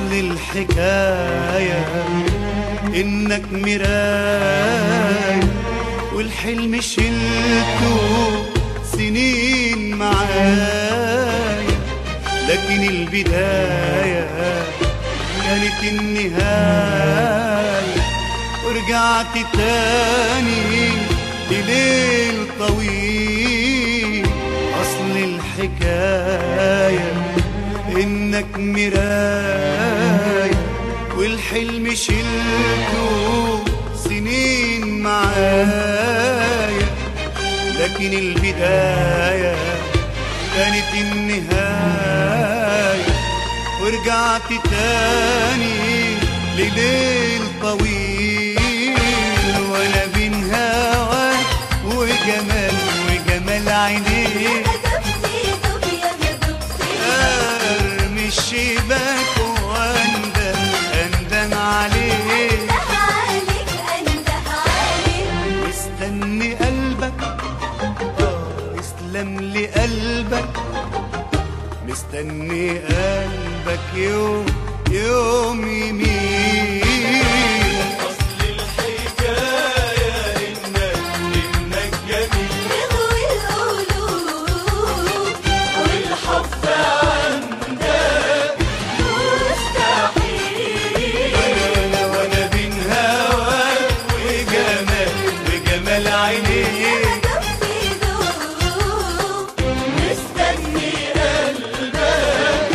أصل الحكاية إنك مراية والحلم شلته سنين معايا لكن البداية كانت النهاية ورجعت تاني لليل طويل أصل الحكاية إنك مراية والحلم شلته سنين معايا لكن البداية كانت النهاية ورجعت تاني لليل طويل وانا بين هواك وجمال وجمال عينيك ارمي الشباك واندم اندم عليك مستني قلبك آه، اسلم لي قلبك مستني قلبك يوم يوم يمين أصل الحكاية إنك إنك جميل والحب عندك انا وانا بين هواك وجمال وجمال عينيك مستني قلبك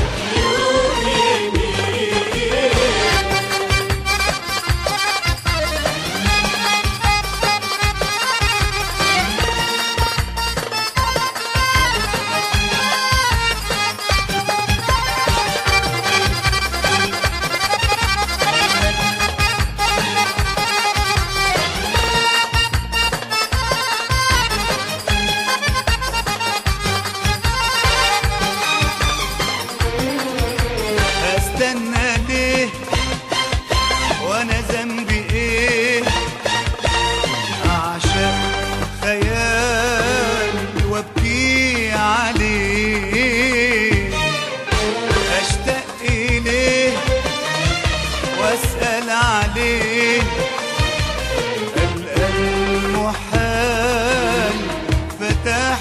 استنى ليه وانا ذنبي ايه اعشق خيال وابكي عليه اشتاق اليه واسال عليه القى المحال فتح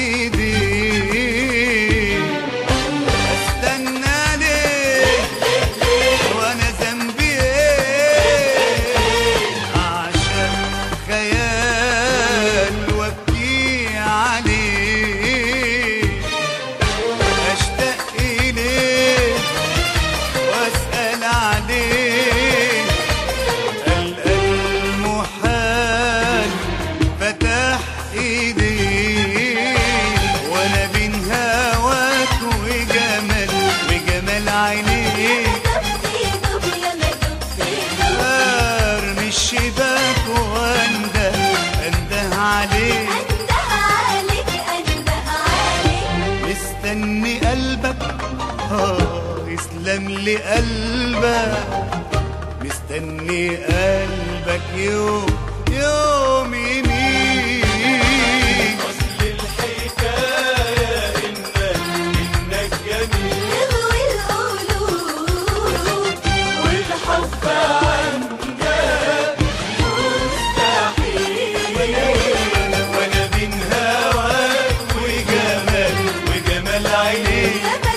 ايديه استنى ليه وانا ذنبي ايه عشان خيال وابكي عليه اشتاق اليه واسال عليه القى المحال فتح ايديه وانا بين هواك وجمال وجمال عينيك ارمي الشباك وانده انده عليك مستني قلبك اه يسلم لي قلبك مستني قلبك يوم يوم يمين أصل الحكاية إنك إنك جميل والحب عندك مستحيل وانا بين هواك وجمال وجمال عينيك